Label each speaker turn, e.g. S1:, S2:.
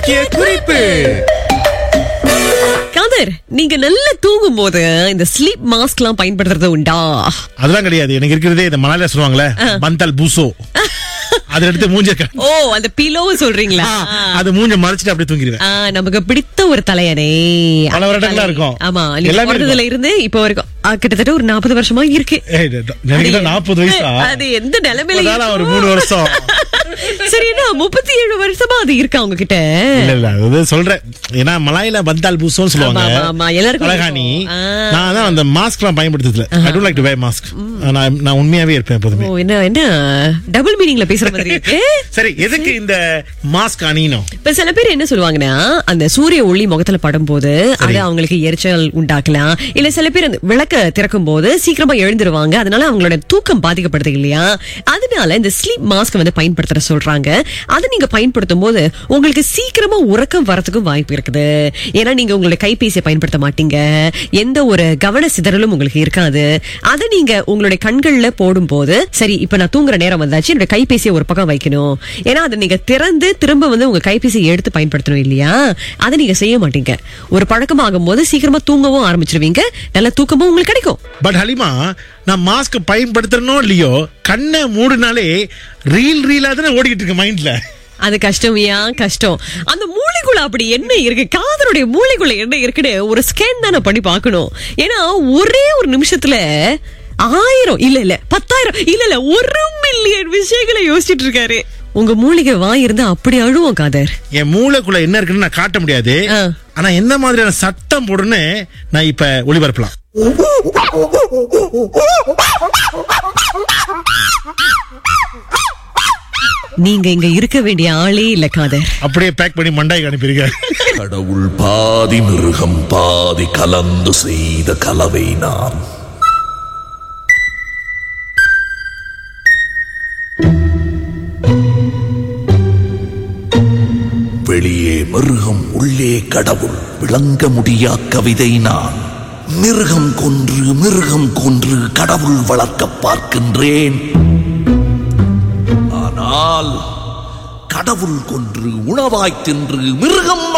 S1: முக்கிய குறிப்பு
S2: காதர் நீங்க நல்லா தூங்கும் போது இந்த ஸ்லீப் மாஸ்க் எல்லாம் பயன்படுத்துறது உண்டா
S1: அதெல்லாம் கிடையாது எனக்கு இருக்கிறதே இந்த மலையில சொல்லுவாங்களே பந்தால் பூசோ அதை எடுத்து மூஞ்ச க-
S2: ஓ அந்த பிலோ சொல்றீங்களா
S1: அது மூஞ்ச மறைச்சிட்டு அப்படியே தூங்கிடுவேன்
S2: ஆ, நமக்கு பிடித்த ஒரு தலையணை
S1: பல வருடங்களா இருக்கும்.
S2: ஆமா நீங்க
S1: எல்லாமே
S2: பிறந்ததுல இருந்து இப்ப வரைக்கும் ஆ, கிட்டத்தட்ட ஒரு நாற்பது வருஷமா இருக்கு
S1: ஏய், எனக்கு நாற்பது வயசா
S2: அது எந்த நிலைமையில
S1: இப்பதான் ஒரு
S2: இருக்கும்?
S1: மூணு வருஷம்
S2: சரி என்ன முப்பத்தி ஏழு வருஷமா அது இருக்கா உங்ககிட்ட
S1: இல்ல இல்ல அது சொல்றேன் ஏன்னா மலாயில பந்தால் பூசோன்னு சொல்லுவாங்க
S2: ஆமா, ஆமா, ஆமா. எல்லாருக்கும்
S1: அழகாணி
S2: இருக்கும். ஆ.
S1: நான் தான் அந்த மாஸ்க் எல்லாம் பயன்படுத்தல I don't like to wear mask நான் நான் உண்மையாவே இருப்பேன் எப்போதுமே
S2: ஓ என்ன என்ன டபுள் மீனிங்ல பேசுற மாதிரி இருக்கு
S1: சரி எதுக்கு இந்த மாஸ்க் அணியணும்
S2: இப்ப சில பேர் என்ன சொல்லுவாங்கன்னா அந்த சூரிய ஒளி முகத்துல படும்போது அது அவங்களுக்கு எரிச்சல் உண்டாக்கலாம் இல்ல சில பேர் அந்த விளக்க திறக்கும் போது சீக்கிரமா எழுந்துருவாங்க அதனால அவங்களோட தூக்கம் பாதிக்கப்படுது இல்லையா அதனால இந்த ஸ்லீப் மாஸ்க் வந்து பயன்படுத்துற சொல்றாங்க அதை நீங்க பயன்படுத்தும் போது உங்களுக்கு சீக்கிரமா உறக்கம் வரதுக்கும் வாய்ப்பு இருக்குது ஏன்னா நீங்க உங்களுடைய கைபேசியை பயன்படுத்த மாட்டீங்க எந்த ஒரு கவன சிதறலும் உங்களுக்கு இருக்காது அதை நீங்க உங்களுடைய கண்கள்ல போடும்போது சரி இப்ப நான் தூங்குற நேரம் வந்தாச்சு என்னோட கைபேசியை ஒரு பக்கம் வைக்கணும் ஏன்னா அதை நீங்க திறந்து திரும்ப வந்து உங்க கைபேசியை எடுத்து பயன்படுத்தணும் இல்லையா அதை நீங்க செய்ய மாட்டீங்க ஒரு பழக்கமாகும் போது சீக்கிரமா தூங்கவும் ஆரம்பிச்சிருவீங்க நல்ல தூக்கமும் உங்களுக்கு கிடைக்கும்
S1: பட் ஹலிமா நான் மாஸ்க் பயன்படுத்துறனோ இல்லையோ கண்ணை மூடுனாலே ரீல் ரீலா தானே ஓடிக்கிட்டு இருக்கு மைண்ட்ல
S2: அது கஷ்டமியா கஷ்டம் அந்த மூளைக்குள்ள அப்படி என்ன இருக்கு காதலுடைய மூளைக்குள்ள என்ன இருக்குன்னு ஒரு ஸ்கேன் தானே பண்ணி பார்க்கணும் ஏன்னா ஒரே ஒரு நிமிஷத்துல ஆயிரம் இல்ல இல்ல பத்தாயிரம் இல்ல இல்ல ஒரு மில்லியன் விஷயங்களை யோசிச்சுட்டு இருக்காரு உங்க மூளைக்கு வாய் இருந்தா அப்படி அழுவோம் காதர்
S1: என் மூளைக்குள்ள என்ன இருக்குன்னு நான் காட்ட முடியாது
S2: ஆ.
S1: ஆனா எந்த மாதிரியான சட்டம் போடுன்னு நான் இப்ப ஒளிபரப்பலாம்
S2: நீங்க இங்க இருக்க வேண்டிய ஆளே இல்ல காதர்
S1: அப்படியே பேக் பண்ணி மண்டாய்க்கு அனுப்பிடுங்க
S3: கடவுள் பாதி மிருகம் பாதி கலந்து செய்த கலவை நான் வெளியே மிருகம் உள்ளே கடவுள் விளங்க முடியா கவிதை நான் மிருகம் கொன்று மிருகம் கொன்று கடவுள் வளர்க்க பார்க்கின்றேன் ஆனால் கடவுள் கொன்று உணவாய் தின்று மிருகம்